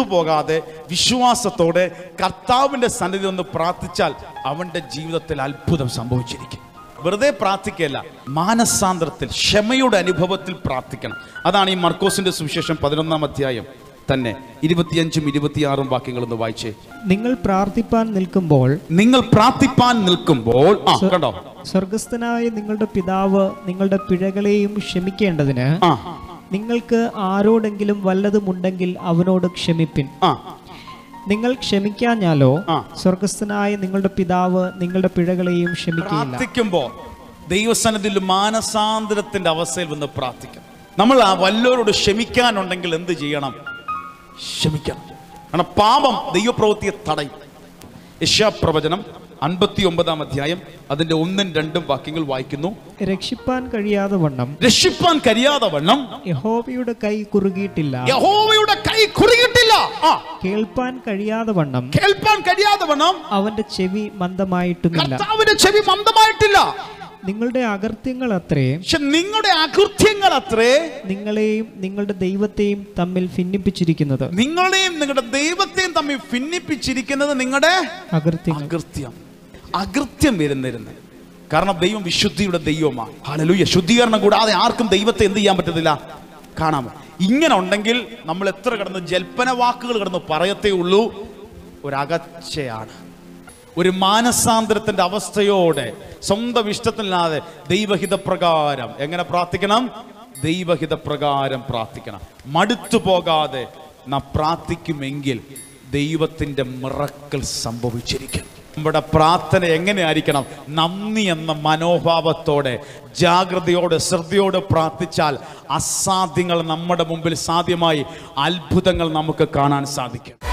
പോകാതെ വിശ്വാസത്തോടെ കർത്താവിൻ്റെ സന്നിധി ഒന്ന് പ്രാർത്ഥിച്ചാൽ അവൻ്റെ ജീവിതത്തിൽ അത്ഭുതം സംഭവിച്ചിരിക്കും വെറുതെ പ്രാർത്ഥിക്കല്ല മാനസാന്തരത്തിൽ ക്ഷമയുടെ അനുഭവത്തിൽ പ്രാർത്ഥിക്കണം അതാണ് ഈ മർക്കോസിന്റെ സുവിശേഷം പതിനൊന്നാം അധ്യായം തന്നെ ഇരുപത്തിയഞ്ചും ഇരുപത്തിയാറും വാക്യങ്ങളൊന്ന് വായിച്ചേ നിങ്ങൾ പ്രാർത്ഥിപ്പാൻ നിൽക്കുമ്പോൾ നിങ്ങൾ പ്രാർത്ഥിപ്പാൻ നിൽക്കുമ്പോൾ ആ കണ്ടോ സ്വർഗസ്ഥനായ നിങ്ങളുടെ പിതാവ് നിങ്ങളുടെ പിഴകളെയും ക്ഷമിക്കേണ്ടതിന് ആ നിങ്ങൾക്ക് ആരോടെങ്കിലും വല്ലതുമുണ്ടെങ്കിൽ അവനോട് ക്ഷമിപ്പിൻ ആ നിങ്ങൾ ക്ഷമിക്കാഞ്ഞാലോ ആ. സ്വർഗസ്ഥനായ നിങ്ങളുടെ പിതാവ് നിങ്ങളുടെ പിഴകളെയും ക്ഷമിക്കുകയില്ല പ്രാർത്ഥിക്കുമ്പോൾ ദൈവസന്നിധിയിൽ മാനസാന്തരത്തിന്റെ അവസ്ഥയിൽ വന്ന് പ്രാർത്ഥിക്കണം നമ്മൾ ആ വല്ലവരോട് ക്ഷമിക്കാനുണ്ടെങ്കിൽ എന്ത് ചെയ്യണം ക്ഷമിക്കണം കാരണം പാപം ദൈവപ്രവൃത്തിയെ തടയും യശാപ്രവചനം അൻപത്തി ഒമ്പതാം അധ്യായം അതിന്റെ ഒന്നും രണ്ടും വാക്യങ്ങൾ വായിക്കുന്നു രക്ഷിപ്പാൻ കഴിയാതെ വണ്ണം രക്ഷിപ്പാൻ കഴിയാതെ വണ്ണം യഹോവയുടെ കൈ കുറുകിയിട്ടില്ല യഹോവയുടെ കൈ കുറുകിയിട്ടില്ല ആ കേൾപ്പാൻ കഴിയാതെ വണ്ണം കേൾപ്പാൻ കഴിയാതെ വണ്ണം അവന്റെ ചെവി മന്ദമായിട്ടുമില്ല കർത്താവിന്റെ ചെവി മന്ദമായിട്ടില്ല നിങ്ങളുടെ അകൃത്യങ്ങൾ അത്രേ പക്ഷെ നിങ്ങളുടെ അകൃത്യങ്ങൾ അത്രേ നിങ്ങളെയും നിങ്ങളുടെ ദൈവത്തെയും തമ്മിൽ ഭിന്നിപ്പിച്ചിരിക്കുന്നത് നിങ്ങളെയും നിങ്ങളുടെ ദൈവത്തെയും തമ്മിൽ ഭിന്നിപ്പിച്ചിരിക്കുന്നത് നിങ്ങളുടെ അകൃത്യങ്ങൾ അകൃത്യം അകൃത്യം വരുന്നിരുന്ന് കാരണം ദൈവം വിശുദ്ധിയുടെ ദൈവമാണ് ഹല്ലേലൂയ ശുദ്ധീകരണം കൂടാതെ ആർക്കും ദൈവത്തെ എന്ത് ചെയ്യാൻ പറ്റത്തില്ല കാണാമോ ഇങ്ങനെ ഉണ്ടെങ്കിൽ നമ്മൾ എത്ര കിടന്ന് ജൽപ്പന വാക്കുകൾ കിടന്ന് പറയത്തേ ഉള്ളൂ ഒരകച്ചയാണ് ഒരു മാനസാന്തരത്തിന്റെ അവസ്ഥയോടെ സ്വന്തം ഇഷ്ടത്തില്ലാതെ ദൈവഹിതപ്രകാരം എങ്ങനെ പ്രാർത്ഥിക്കണം ദൈവഹിതപ്രകാരം പ്രാർത്ഥിക്കണം മടുത്തു പോകാതെ നാം പ്രാർത്ഥിക്കുമെങ്കിൽ ദൈവത്തിന്റെ മിറക്കൽ സംഭവിച്ചിരിക്കും നമ്മുടെ പ്രാർത്ഥന എങ്ങനെയായിരിക്കണം നന്ദി എന്ന മനോഭാവത്തോടെ ജാഗ്രതയോടെ ശ്രദ്ധയോടെ പ്രാർത്ഥിച്ചാൽ അസാധ്യങ്ങൾ നമ്മുടെ മുമ്പിൽ സാധ്യമായി അത്ഭുതങ്ങൾ നമുക്ക് കാണാൻ സാധിക്കും